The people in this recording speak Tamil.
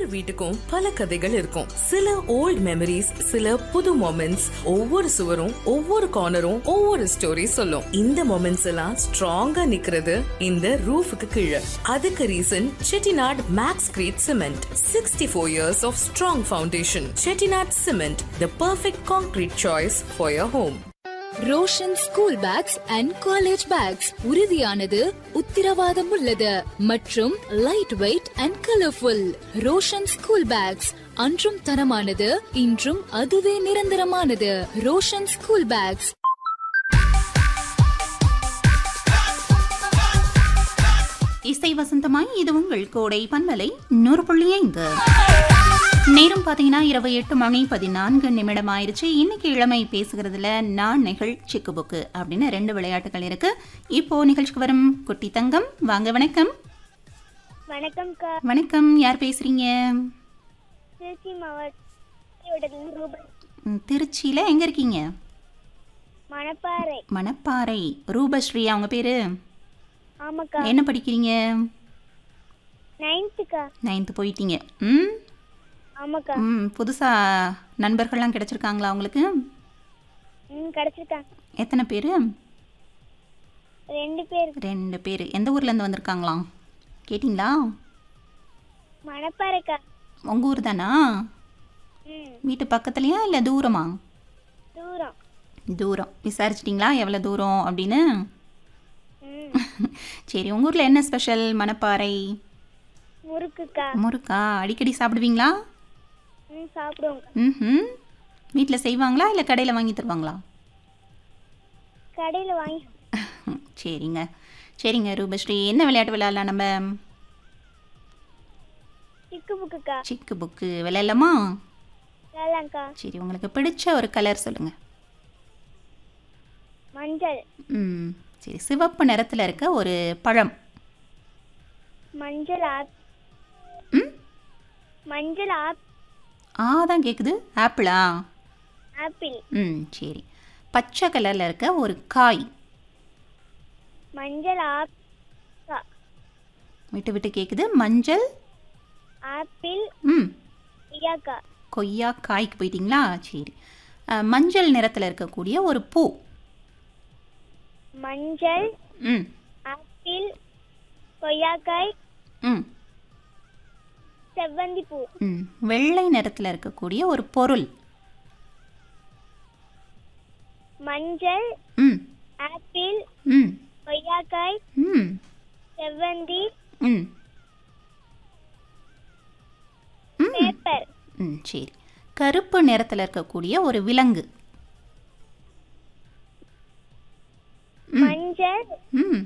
வீட்டுக்கும் பல கதைகள் இருக்கும் சில ஓல்ட் மெமரிஸ் சில புது மொமெண்ட்ஸ் ஒவ்வொரு சுவரும் ஒவ்வொரு கார்னரும் ஒவ்வொரு ஸ்டோரி சொல்லும் இந்த மொமெண்ட்ஸ் எல்லாம் ஸ்ட்ராங்கா நிக்கிறது இந்த ரூஃபுக்கு கீழே அதுக்கு reason Chettinad Maxcrete cement sixty four years of strong foundation Chettinad cement the perfect concrete choice for your home Roshan school bags and college bags உறுதியானது உத்திரவாதம் உள்ளது மற்றும் light weight and colourful Roshan school bags அன்றும் தரமானது இன்றும் அதுவே நிரந்தரமானது ரோஷன் ஸ்கூல் பேக்ஸ் இசை வசந்தமாய் இது உங்கள் கோடை பண்பலை நூறு புள்ளி ஐந்து நேரம் பார்த்தீங்கன்னா இரவு எட்டு மணி பதினான்கு நிமிடம் ஆயிருச்சு இன்னைக்கு இளமை பேசுகிறதுல நான் நிகழ் சிக்கு புக்கு அப்படின்னு ரெண்டு விளையாட்டுகள் இருக்கு இப்போ நிகழ்ச்சிக்கு வரும் குட்டி தங்கம் வாங்க வணக்கம் வணக்கம்க்கா வணக்கம் யார் பேசுறீங்க திருச்சி மாவட்டத்தில் ரூபாய் ம், திருச்சியில எங்க இருக்கீங்க மணப்பாறை மணப்பாறை ரூபஸ்ரீ அவங்க பேரு ஆமாக்கா என்ன படிக்கிறீங்க நைன்த்துக்கா நைன்த்து போயிட்டீங்க ம் ஆமாக்கா ம் புதுசா நண்பர்கள்லாம் கிடைச்சிருக்காங்களா உங்களுக்கு ம் கிடச்சிருக்காங்க எத்தனை பேர் ரெண்டு பேர் ரெண்டு பேர் எந்த ஊர்லேருந்து வந்திருக்காங்களாம் கேட்டிங்களா மணப்பாறைக்கா உங்கள் ஊர் தானா ம் வீட்டு பக்கத்துலையா இல்லை தூரமா தூரம் தூரம் விசாரிச்சிட்டிங்களா எவ்வளோ தூரம் அப்படின்னு ம் சரி உங்கள் ஊரில் என்ன ஸ்பெஷல் மணப்பாறை முறுக்குக்கா முறுக்கா அடிக்கடி சாப்பிடுவீங்களா ம் சாப்பிடுவோங்க ம் வீட்டில் செய்வாங்களா இல்லை கடையில் வாங்கி தருவாங்களா கடையில் வாங்கி சரிங்க சரிங்க ரூபஸ்ரீ என்ன விளையாட்டு விளையாடலாம் நம்ம சிக்கு புக்குக்கா சிக்கு புக்கு விளையாடலாமா வேளாங்க்கா சரி உங்களுக்கு பிடிச்ச ஒரு கலர் சொல்லுங்கள் மஞ்சள் ம் சரி சிவப்பு நிறத்தில் இருக்க ஒரு பழம் மஞ்சள் ஆப் ம் மஞ்சள் ஆப் ஆ தான் கேட்குது ஆப்பிளா ஆப்பிள் ம் சரி பச்சை கலரில் இருக்க ஒரு காய் மஞ்சள் ஆப் விட்டு விட்டு கேட்குது மஞ்சள் ஆப்பிள் ம் ஐயாக்கா கொய்யா காய்க்கு போயிட்டீங்களா சரி அஹ், மஞ்சள் நிறத்தில் இருக்கக்கூடிய ஒரு பூ மஞ்சள் ம் ஆப்பிள் கொய்யாக்காய் ம் செவ்வந்தி பூ ம் வெள்ளை நிறத்தில் இருக்கக்கூடிய ஒரு பொருள் மஞ்சள் ம் ஆப்பிள் ம் கொய்யாக்காய் ம் செவ்வந்தி ம் ம் பேப்பர் ம் சரி கருப்பு நிறத்தில் இருக்கக்கூடிய ஒரு விலங்கு மஞ்சள் ம்